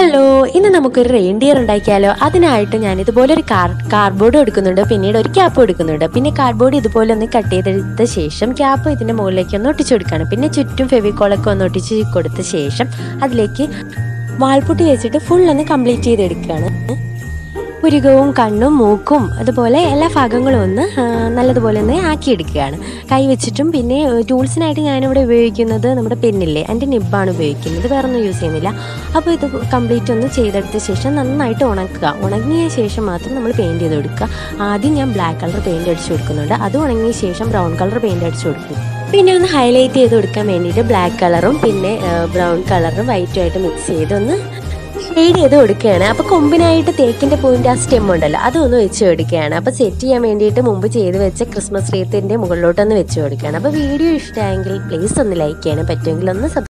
hello ഇന്ന് നമുക്കൊരു reindeer ഉണ്ടാക്കിയാലോ അതിനായിട്ട് ഞാൻ ഇതുപോലെ ഒരു കാർ കാർഡ്ബോർഡ് എടുക്കുന്നുണ്ട് പിന്നീട് ഒരു ക്യാപ്പ് എടുക്കുന്നുണ്ട് പിന്നെ കാർഡ്ബോർഡ് ഇതുപോലെ ഒന്ന് കട്ട് ചെയ്തെടുത്ത ശേഷം ക്യാപ്പ് ഇതിന്റെ മുകളിലേക്ക് ഒന്ന് ഒട്ടിച്ചു കൊടുക്കുകയാണ് പിന്നെ ചുറ്റും ഫെവിക്കോളൊക്കെ ഒന്ന് ഒട്ടിച്ച് കൊടുത്ത ശേഷം അതിലേക്ക് വാൾപുട്ടി വെച്ചിട്ട് ഫുൾ ഒന്ന് കംപ്ലീറ്റ് ചെയ്തെടുക്കുകയാണ് പുരുകവും കണ്ണും മൂക്കും അതുപോലെ എല്ലാ ഭാഗങ്ങളും ഒന്ന് ആ, നല്ലതുപോലെ ഒന്ന് ആക്കിയെടുക്കുകയാണ് കൈ വെച്ചിട്ടും പിന്നെ ടൂൾസിനായിട്ട് ഞാനിവിടെ ഉപയോഗിക്കുന്നത് നമ്മുടെ പെന്നില്ലേ എൻ്റെ നിബാണ് ഉപയോഗിക്കുന്നത് വേറെ ഒന്നും യൂസ് ചെയ്യുന്നില്ല അപ്പോൾ ഇത് കംപ്ലീറ്റ് ഒന്ന് ചെയ്തെടുത്ത ശേഷം നന്നായിട്ട് ഉണക്കുക ഉണങ്ങിയ ശേഷം മാത്രം നമ്മൾ പെയിൻറ് ചെയ്ത് കൊടുക്കുക ആദ്യം ഞാൻ ബ്ലാക്ക് കളർ പെയിൻറ് അടിച്ചു കൊടുക്കുന്നുണ്ട് അത് ഉണങ്ങിയ ശേഷം ബ്രൗൺ കളർ പെയിൻറ് അടിച്ചു കൊടുക്കും പിന്നെ ഒന്ന് ഹൈലൈറ്റ് ചെയ്ത് കൊടുക്കാൻ വേണ്ടിയിട്ട് ബ്ലാക്ക് കളറും പിന്നെ ബ്രൗൺ കളറും വൈറ്റും ആയിട്ട് മിക്സ് ചെയ്ത് ഒന്ന് ഷെയ്ഡ് ചെയ്ത് കൊടുക്കുകയാണ് അപ്പോൾ കൊമ്പിനായിട്ട് തേക്കിൻ്റെ പൂവിൻ്റെ ആ സ്റ്റെം ഉണ്ടല്ലോ അതൊന്ന് വെച്ച് കൊടുക്കുകയാണ് അപ്പോൾ സെറ്റ് ചെയ്യാൻ വേണ്ടിയിട്ട് മുമ്പ് ചെയ്ത് വെച്ച ക്രിസ്മസ് ട്രീത്തിൻ്റെ മുകളിലോട്ടൊന്ന് വെച്ച് കൊടുക്കുകയാണ് അപ്പോൾ വീഡിയോ ഇഷ്ടമായെങ്കിൽ പ്ലീസ് ഒന്ന് ലൈക്ക് ചെയ്യണം പറ്റുമെങ്കിൽ ഒന്ന്